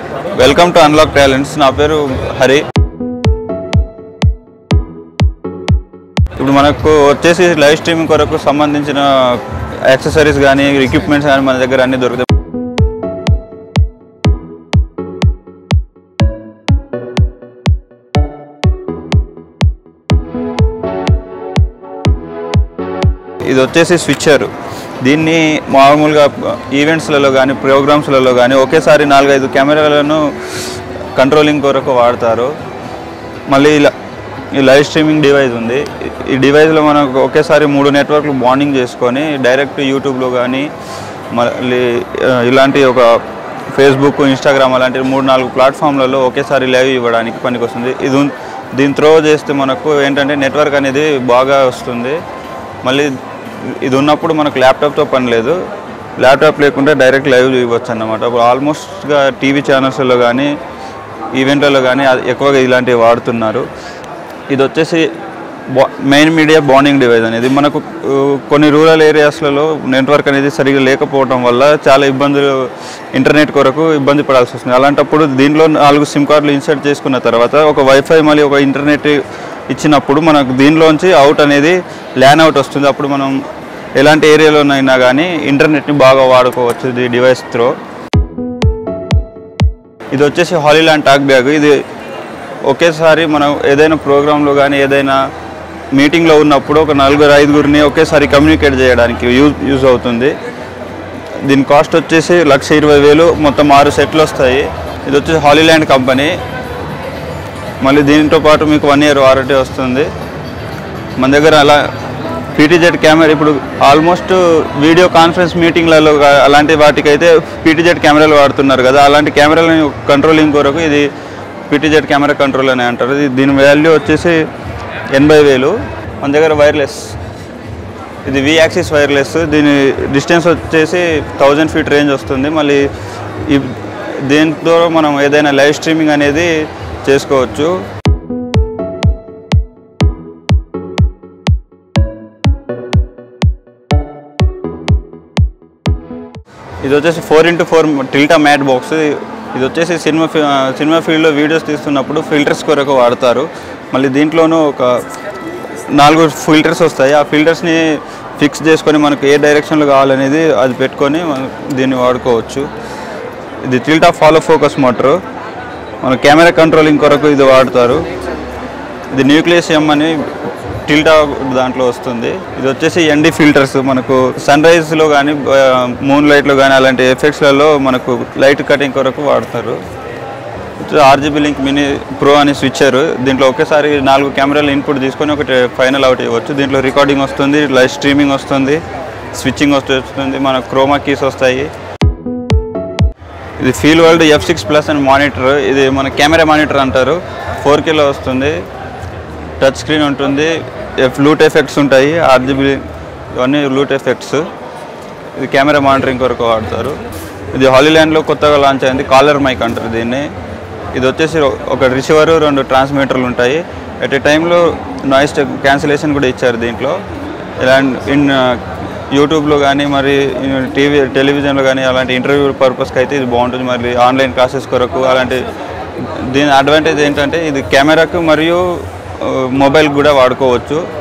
welcome to unlock talents నా పేరు హరి ఇప్పుడు మనకు వచ్చేసి లైవ్ స్ట్రీమింగ్ కొరకు సంబంధించిన యాక్సెసరీస్ కానీ ఎక్విప్మెంట్స్ కానీ మన దగ్గర అన్ని దొరుకుతాయి ఇది వచ్చేసి స్విచ్చర్ దీన్ని మామూలుగా ఈవెంట్స్లలో కానీ ప్రోగ్రామ్స్లలో కానీ ఒకేసారి నాలుగైదు కెమెరాలను కంట్రోలింగ్ కొరకు వాడతారు మళ్ళీ ఇలా ఈ లైవ్ స్ట్రీమింగ్ డివైస్ ఉంది ఈ డివైస్లో మనకు ఒకేసారి మూడు నెట్వర్క్లు బాండింగ్ చేసుకొని డైరెక్ట్ యూట్యూబ్లో కానీ మళ్ళీ ఆ, ఇలాంటి ఒక ఫేస్బుక్ ఇన్స్టాగ్రామ్ అలాంటి మూడు నాలుగు ప్లాట్ఫామ్లలో ఒకేసారి లైవ్ ఇవ్వడానికి పనికొస్తుంది ఇది ఉన్- దీన్ని త్రో చేస్తే మనకు ఏంటంటే నెట్వర్క్ అనేది బాగా వస్తుంది మళ్ళీ ఇది ఉన్నప్పుడు మనకు ల్యాప్టాప్తో పని లేదు ల్యాప్టాప్ లేకుంటే డైరెక్ట్ లైవ్ ఇవ్వచ్చు అన్నమాట ఇప్పుడు ఆల్మోస్ట్గా టీవీ ఛానల్స్లో కానీ ఈవెంట్లలో కానీ అది ఎక్కువగా ఇలాంటివి వాడుతున్నారు ఇది వచ్చేసి బా మెయిన్ మీడియా బాండింగ్ డివైస్ అనేది మనకు ఆ, కొన్ని రూరల్ ఏరియాస్లలో నెట్వర్క్ అనేది సరిగా లేకపోవడం వల్ల చాలా ఇబ్బందులు ఇంటర్నెట్ కొరకు ఇబ్బంది పడాల్సి వస్తుంది అలాంటప్పుడు దీంట్లో నాలుగు సిమ్ కార్డులు ఇన్సర్ట్ చేసుకున్న తర్వాత ఒక వైఫై మళ్ళీ ఒక ఇంటర్నెట్ ఇచ్చినప్పుడు మనకు దీనిలోంచి అవుట్ అనేది ల్యాన్ అవుట్ వస్తుంది అప్పుడు మనం ఎలాంటి ఏరియాలోనైనా కానీ ఇంటర్నెట్ని బాగా వాడుకోవచ్చు ఇది డివైస్ త్రో ఇది వచ్చేసి హాలీలాండ్ టాక్ బ్యాగ్ ఇది ఒకేసారి మనం ఏదైనా ప్రోగ్రాంలో కానీ ఏదైనా మీటింగ్లో ఉన్నప్పుడు ఒక నలుగురు ఐదుగురిని ఒకేసారి కమ్యూనికేట్ చేయడానికి యూజ్ యూజ్ అవుతుంది దీని కాస్ట్ వచ్చేసి లక్ష ఇరవై వేలు మొత్తం ఆరు సెట్లు వస్తాయి ఇది వచ్చేసి హాలీలాండ్ కంపెనీ మళ్ళీ దీంతో పాటు మీకు వన్ ఇయర్ వారంటీ వస్తుంది మన దగ్గర అలా పీటీజెడ్ కెమెరా ఇప్పుడు ఆల్మోస్ట్ వీడియో కాన్ఫరెన్స్ మీటింగ్లలో గా- అలాంటి వాటికైతే పీటీజెడ్ కెమెరాలు వాడుతున్నారు కదా అలాంటి కెమెరాలని కంట్రోలింగ్ కొరకు ఇది పీటీజెడ్ కెమెరా కంట్రోల్ అని అంటారు ఇది దీని వాల్యూ వచ్చేసి ఎనభై వేలు మన దగ్గర వైర్లెస్ ఇది వి యాక్సిస్ వైర్లెస్ దీని డిస్టెన్స్ వచ్చేసి థౌజండ్ ఫీట్ రేంజ్ వస్తుంది మళ్ళీ ఈ దీంతో మనం ఏదైనా లైవ్ స్ట్రీమింగ్ అనేది చేసుకోవచ్చు ఇది వచ్చేసి four into four Tilta matte box ఇది వచ్చేసి సినిమా ఫీ- ఆ, సినిమా ఫీల్డ్లో వీడియోస్ తీస్తున్నప్పుడు ఫిల్టర్స్ కొరకు వాడతారు మళ్ళీ దీంట్లోనూ ఒక నాలుగు ఫిల్టర్స్ వస్తాయి ఆ ఫిల్టర్స్ని ఫిక్స్ చేసుకొని మనకు ఏ డైరెక్షన్లో కావాలనేది అది పెట్టుకొని మనం దీన్ని వాడుకోవచ్చు ఇది టిల్టా ఫాలో ఫోకస్ మోటరు మన కెమెరా కంట్రోలింగ్ కొరకు ఇది వాడతారు ఇది న్యూక్లియస్ ఎమ్ అని టిల్టా దాంట్లో వస్తుంది ఇది వచ్చేసి ఎన్డి ఫిల్టర్స్ మనకు సన్ రైజ్లో కానీ మూన్ లైట్లో కానీ అలాంటి ఎఫెక్ట్స్లలో మనకు లైట్ కటింగ్ కొరకు వాడతారు ఆర్జీబీ లింక్ మినీ ప్రో అని స్విచ్చర్ దీంట్లో ఒకేసారి నాలుగు కెమెరాలు ఇన్పుట్ తీసుకొని ఒకటి ఫైనల్ అవుట్ ఇవ్వచ్చు దీంట్లో రికార్డింగ్ వస్తుంది లైవ్ స్ట్రీమింగ్ వస్తుంది స్విచ్చింగ్ వస్తుంది మన క్రోమా కీస్ వస్తాయి ఇది feel world F six plus అని మానిటర్ ఇది మన కెమెరా మానిటర్ అంటారు ఫోర్ కేలో వస్తుంది టచ్ స్క్రీన్ ఉంటుంది ఎఫ్ లూట్ ఎఫెక్ట్స్ ఉంటాయి ఆర్జీబీ ఇవన్నీ లూట్ ఎఫెక్ట్స్ ఇది కెమెరా మానిటరింగ్ కొరకు వాడతారు ఇది హాలీల్యాండ్లో కొత్తగా లాంచ్ అయింది కాలర్ మైక్ అంటారు దీన్ని ఇది వచ్చేసి ఒక రిసీవర్ రెండు ట్రాన్స్మిటర్లు ఉంటాయి ఎట్ ఏ టైంలో నాయిస్ క్యాన్సిలేషన్ కూడా ఇచ్చారు దీంట్లో ఇలా ఇన్ యూట్యూబ్లో కానీ మరి టీవీ టెలివిజన్లో కానీ అలాంటి ఇంటర్వ్యూ పర్పస్కి అయితే ఇది బాగుంటుంది మరి ఆన్లైన్ క్లాసెస్ కొరకు అలాంటి దీని అడ్వాంటేజ్ ఏంటంటే ఇది కెమెరాకు మరియు మొబైల్ కూడా వాడుకోవచ్చు